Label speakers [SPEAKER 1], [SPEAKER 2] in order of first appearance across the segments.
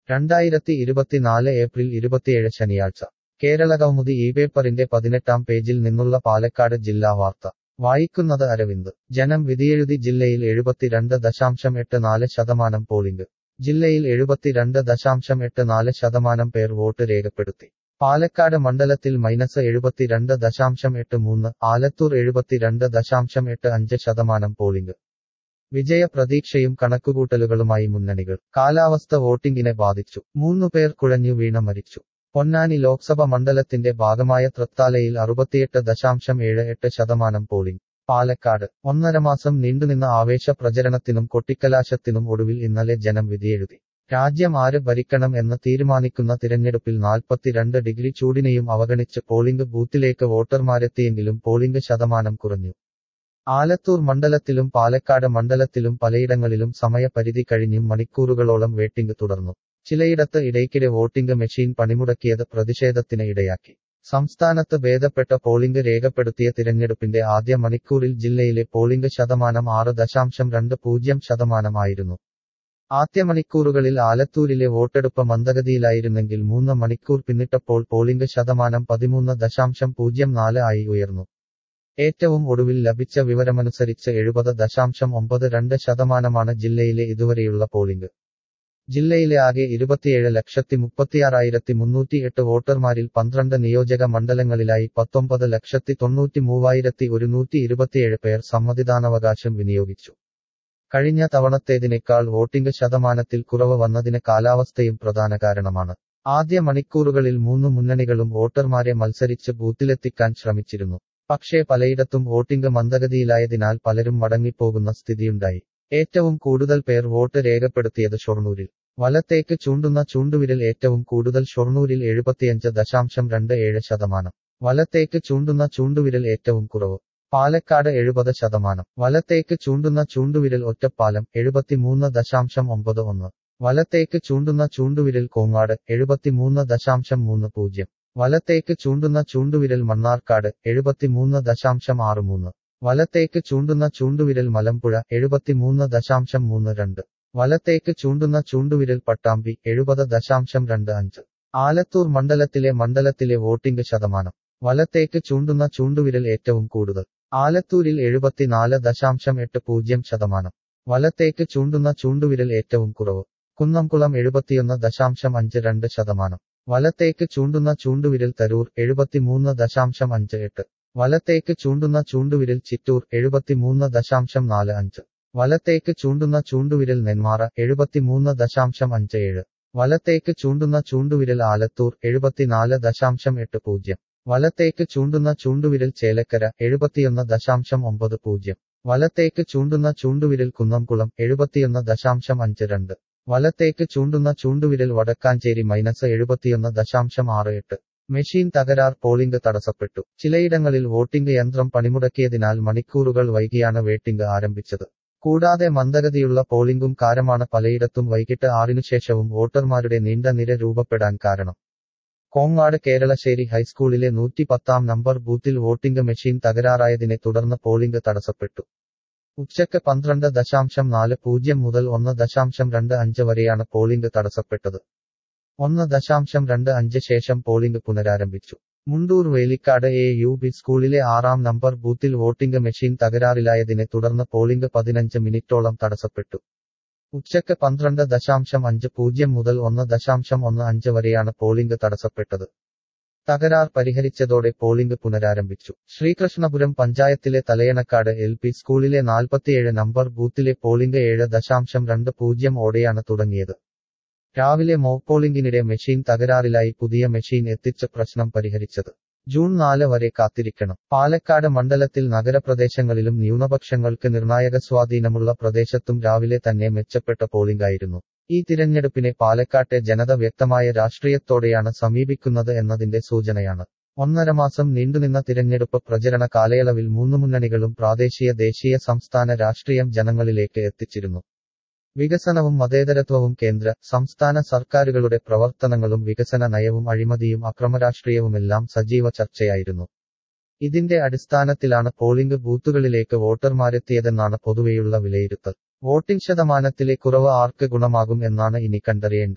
[SPEAKER 1] രണ്ടായിരത്തി ഇരുപത്തിനാല് ഏപ്രിൽ ഇരുപത്തിയേഴ് ശനിയാഴ്ച കേരള കൗമുദി ഈ പേപ്പറിന്റെ പതിനെട്ടാം പേജിൽ നിന്നുള്ള പാലക്കാട് ജില്ലാ വാർത്ത വായിക്കുന്നത് അരവിന്ദ് ജനം വിധിയെഴുതി ജില്ലയിൽ എഴുപത്തിരണ്ട് ദശാംശം എട്ട് നാല് ശതമാനം പോളിംഗ് ജില്ലയിൽ എഴുപത്തിരണ്ട് ദശാംശം എട്ട് നാല് ശതമാനം പേർ വോട്ട് രേഖപ്പെടുത്തി പാലക്കാട് മണ്ഡലത്തിൽ മൈനസ് എഴുപത്തിരണ്ട് ദശാംശം എട്ട് മൂന്ന് ആലത്തൂർ എഴുപത്തിരണ്ട് ദശാംശം എട്ട് അഞ്ച് ശതമാനം പോളിംഗ് വിജയ പ്രതീക്ഷയും കണക്കുകൂട്ടലുകളുമായി മുന്നണികൾ കാലാവസ്ഥ വോട്ടിംഗിനെ ബാധിച്ചു മൂന്നു പേർ കുഴഞ്ഞു വീണ മരിച്ചു പൊന്നാനി ലോക്സഭ മണ്ഡലത്തിന്റെ ഭാഗമായ തൃത്താലയിൽ അറുപത്തിയെട്ട് ദശാംശം ഏഴ് എട്ട് ശതമാനം പോളിംഗ് പാലക്കാട് ഒന്നര മാസം നീണ്ടുനിന്ന ആവേശ പ്രചരണത്തിനും കൊട്ടിക്കലാശത്തിനും ഒടുവിൽ ഇന്നലെ ജനം വിധിയെഴുതി രാജ്യം ആര് ഭരിക്കണം എന്ന് തീരുമാനിക്കുന്ന തിരഞ്ഞെടുപ്പിൽ നാൽപ്പത്തിരണ്ട് ഡിഗ്രി ചൂടിനെയും അവഗണിച്ച് പോളിംഗ് ബൂത്തിലേക്ക് വോട്ടർമാരെത്തിയെങ്കിലും പോളിംഗ് ശതമാനം കുറഞ്ഞു ആലത്തൂർ മണ്ഡലത്തിലും പാലക്കാട് മണ്ഡലത്തിലും പലയിടങ്ങളിലും സമയപരിധി കഴിഞ്ഞും മണിക്കൂറുകളോളം വേട്ടിംഗ് തുടർന്നു ചിലയിടത്ത് ഇടയ്ക്കിടെ വോട്ടിംഗ് മെഷീൻ പണിമുടക്കിയത് പ്രതിഷേധത്തിന് ഇടയാക്കി സംസ്ഥാനത്ത് ഭേദപ്പെട്ട പോളിംഗ് രേഖപ്പെടുത്തിയ തിരഞ്ഞെടുപ്പിന്റെ ആദ്യ മണിക്കൂറിൽ ജില്ലയിലെ പോളിംഗ് ശതമാനം ആറ് ദശാംശം രണ്ട് പൂജ്യം ശതമാനമായിരുന്നു ആദ്യ മണിക്കൂറുകളിൽ ആലത്തൂരിലെ വോട്ടെടുപ്പ് മന്ദഗതിയിലായിരുന്നെങ്കിൽ മൂന്ന് മണിക്കൂർ പിന്നിട്ടപ്പോൾ പോളിംഗ് ശതമാനം പതിമൂന്ന് ദശാംശം പൂജ്യം നാല് ആയി ഉയർന്നു ഏറ്റവും ഒടുവിൽ ലഭിച്ച വിവരമനുസരിച്ച് എഴുപത് ദശാംശം ഒമ്പത് രണ്ട് ശതമാനമാണ് ജില്ലയിലെ ഇതുവരെയുള്ള പോളിംഗ് ജില്ലയിലെ ആകെ ഇരുപത്തിയേഴ് ലക്ഷത്തി മുപ്പത്തിയാറായിരത്തി മുന്നൂറ്റി എട്ട് വോട്ടർമാരിൽ പന്ത്രണ്ട് നിയോജക മണ്ഡലങ്ങളിലായി പത്തൊമ്പത് ലക്ഷത്തി തൊണ്ണൂറ്റി മൂവായിരത്തി ഒരുന്നൂറ്റി ഇരുപത്തിയേഴ് പേർ സമ്മതിദാനാവകാശം വിനിയോഗിച്ചു കഴിഞ്ഞ തവണത്തേതിനേക്കാൾ വോട്ടിംഗ് ശതമാനത്തിൽ കുറവ് വന്നതിന് കാലാവസ്ഥയും പ്രധാന കാരണമാണ് ആദ്യ മണിക്കൂറുകളിൽ മൂന്ന് മുന്നണികളും വോട്ടർമാരെ മത്സരിച്ച് ബൂത്തിലെത്തിക്കാൻ ശ്രമിച്ചിരുന്നു പക്ഷേ പലയിടത്തും വോട്ടിംഗ് മന്ദഗതിയിലായതിനാൽ പലരും മടങ്ങിപ്പോകുന്ന സ്ഥിതിയുണ്ടായി ഏറ്റവും കൂടുതൽ പേർ വോട്ട് രേഖപ്പെടുത്തിയത് ഷൊർണൂരിൽ വലത്തേക്ക് ചൂണ്ടുന്ന ചൂണ്ടുവിരൽ ഏറ്റവും കൂടുതൽ ഷൊർണൂരിൽ എഴുപത്തിയഞ്ച് ദശാംശം രണ്ട് ഏഴ് ശതമാനം വലത്തേക്ക് ചൂണ്ടുന്ന ചൂണ്ടുവിരൽ ഏറ്റവും കുറവ് പാലക്കാട് എഴുപത് ശതമാനം വലത്തേക്ക് ചൂണ്ടുന്ന ചൂണ്ടുവിരൽ ഒറ്റപ്പാലം എഴുപത്തിമൂന്ന് ദശാംശം ഒമ്പത് ഒന്ന് വലത്തേക്ക് ചൂണ്ടുന്ന ചൂണ്ടുവിരൽ കോങ്ങാട് എഴുപത്തിമൂന്ന് ദശാംശം മൂന്ന് പൂജ്യം വലത്തേക്ക് ചൂണ്ടുന്ന ചൂണ്ടുവിരൽ മണ്ണാർക്കാട് എഴുപത്തിമൂന്ന് ദശാംശം ആറ് മൂന്ന് വലത്തേക്ക് ചൂണ്ടുന്ന ചൂണ്ടുവിരൽ മലമ്പുഴ എഴുപത്തിമൂന്ന് ദശാംശം മൂന്ന് രണ്ട് വലത്തേക്ക് ചൂണ്ടുന്ന ചൂണ്ടുവിരൽ പട്ടാമ്പി എഴുപത് ദശാംശം രണ്ട് അഞ്ച് ആലത്തൂർ മണ്ഡലത്തിലെ മണ്ഡലത്തിലെ വോട്ടിംഗ് ശതമാനം വലത്തേക്ക് ചൂണ്ടുന്ന ചൂണ്ടുവിരൽ ഏറ്റവും കൂടുതൽ ആലത്തൂരിൽ എഴുപത്തിനാല് ദശാംശം എട്ട് പൂജ്യം ശതമാനം വലത്തേക്ക് ചൂണ്ടുന്ന ചൂണ്ടുവിരൽ ഏറ്റവും കുറവ് കുന്നംകുളം എഴുപത്തിയൊന്ന് ദശാംശം അഞ്ച് രണ്ട് ശതമാനം വലത്തേക്ക് ചൂണ്ടുന്ന ചൂണ്ടുവിരൽ തരൂർ എഴുപത്തിമൂന്ന് ദശാംശം അഞ്ച് എട്ട് വലത്തേക്ക് ചൂണ്ടുന്ന ചൂണ്ടുവിരൽ ചിറ്റൂർ എഴുപത്തിമൂന്ന് ദശാംശം നാല് അഞ്ച് വലത്തേക്ക് ചൂണ്ടുന്ന ചൂണ്ടുവിരൽ നെന്മാറ എഴുപത്തിമൂന്ന് ദശാംശം അഞ്ച് ഏഴ് വലത്തേക്ക് ചൂണ്ടുന്ന ചൂണ്ടുവിരൽ ആലത്തൂർ എഴുപത്തിനാല് ദശാംശം എട്ട് പൂജ്യം വലത്തേക്ക് ചൂണ്ടുന്ന ചൂണ്ടുവിരൽ ചേലക്കര എഴുപത്തിയൊന്ന് ദശാംശം ഒമ്പത് പൂജ്യം വലത്തേക്ക് ചൂണ്ടുന്ന ചൂണ്ടുവിരൽ കുന്നംകുളം എഴുപത്തിയൊന്ന് ദശാംശം അഞ്ച് രണ്ട് വലത്തേക്ക് ചൂണ്ടുന്ന ചൂണ്ടുവിരൽ വടക്കാഞ്ചേരി മൈനസ് എഴുപത്തിയൊന്ന് ദശാംശം ആറ് എട്ട് മെഷീൻ തകരാർ പോളിംഗ് തടസ്സപ്പെട്ടു ചിലയിടങ്ങളിൽ വോട്ടിംഗ് യന്ത്രം പണിമുടക്കിയതിനാൽ മണിക്കൂറുകൾ വൈകിയാണ് വേട്ടിംഗ് ആരംഭിച്ചത് കൂടാതെ മന്ദഗതിയുള്ള പോളിംഗും കാരമാണ് പലയിടത്തും വൈകിട്ട് ആറിനുശേഷവും വോട്ടർമാരുടെ നീണ്ട നിര രൂപപ്പെടാൻ കാരണം കോങ്ങാട് കേരളശ്ശേരി ഹൈസ്കൂളിലെ നൂറ്റി പത്താം നമ്പർ ബൂത്തിൽ വോട്ടിംഗ് മെഷീൻ തകരാറായതിനെ തുടർന്ന് പോളിംഗ് തടസ്സപ്പെട്ടു ഉച്ചയ്ക്ക് പന്ത്രണ്ട് ദശാംശം നാല് പൂജ്യം മുതൽ ഒന്ന് ദശാംശം രണ്ട് അഞ്ച് വരെയാണ് പോളിംഗ് തടസ്സപ്പെട്ടത് ഒന്ന് ദശാംശം രണ്ട് അഞ്ച് ശേഷം പോളിംഗ് പുനരാരംഭിച്ചു Mundur Velikkad A U B സ്കൂളിലെ ആറാം നമ്പർ ബൂത്തിൽ വോട്ടിംഗ് മെഷീൻ തകരാറിലായതിനെ തുടർന്ന് പോളിംഗ് പതിനഞ്ച് മിനിറ്റോളം തടസ്സപ്പെട്ടു ഉച്ചയ്ക്ക് പന്ത്രണ്ട് ദശാംശം അഞ്ച് പൂജ്യം മുതൽ ഒന്ന് ദശാംശം ഒന്ന് അഞ്ച് വരെയാണ് പോളിംഗ് തടസ്സപ്പെട്ടത് തകരാർ പരിഹരിച്ചതോടെ പോളിംഗ് പുനരാരംഭിച്ചു ശ്രീകൃഷ്ണപുരം പഞ്ചായത്തിലെ തലയണക്കാട് എൽ പി സ്കൂളിലെ നാൽപ്പത്തിയേഴ് നമ്പർ ബൂത്തിലെ പോളിംഗ് ഏഴ് ദശാംശം രണ്ട് പൂജ്യം ഓടെയാണ് തുടങ്ങിയത് രാവിലെ മോക്ക് പോളിംഗിനിടെ മെഷീൻ തകരാറിലായി പുതിയ മെഷീൻ എത്തിച്ച് പ്രശ്നം പരിഹരിച്ചത് ജൂൺ നാല് വരെ കാത്തിരിക്കണം പാലക്കാട് മണ്ഡലത്തിൽ നഗരപ്രദേശങ്ങളിലും ന്യൂനപക്ഷങ്ങൾക്ക് നിർണായക സ്വാധീനമുള്ള പ്രദേശത്തും രാവിലെ തന്നെ മെച്ചപ്പെട്ട പോളിംഗായിരുന്നു ഈ തിരഞ്ഞെടുപ്പിനെ പാലക്കാട്ടെ ജനത വ്യക്തമായ രാഷ്ട്രീയത്തോടെയാണ് സമീപിക്കുന്നത് എന്നതിന്റെ സൂചനയാണ് ഒന്നര മാസം നീണ്ടുനിന്ന തിരഞ്ഞെടുപ്പ് പ്രചരണ കാലയളവിൽ മൂന്ന് മുന്നണികളും പ്രാദേശിക ദേശീയ സംസ്ഥാന രാഷ്ട്രീയം ജനങ്ങളിലേക്ക് എത്തിച്ചിരുന്നു വികസനവും മതേതരത്വവും കേന്ദ്ര സംസ്ഥാന സർക്കാരുകളുടെ പ്രവർത്തനങ്ങളും വികസന നയവും അഴിമതിയും അക്രമരാഷ്ട്രീയവുമെല്ലാം സജീവ ചർച്ചയായിരുന്നു ഇതിന്റെ അടിസ്ഥാനത്തിലാണ് പോളിംഗ് ബൂത്തുകളിലേക്ക് വോട്ടർമാരെത്തിയതെന്നാണ് പൊതുവെയുള്ള വിലയിരുത്തൽ വോട്ടിംഗ് ശതമാനത്തിലെ കുറവ് ആർക്ക് ഗുണമാകും എന്നാണ് ഇനി കണ്ടറിയേണ്ടത്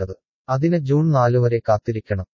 [SPEAKER 1] അതിന് ജൂൺ നാല് വരെ കാത്തിരിക്കണം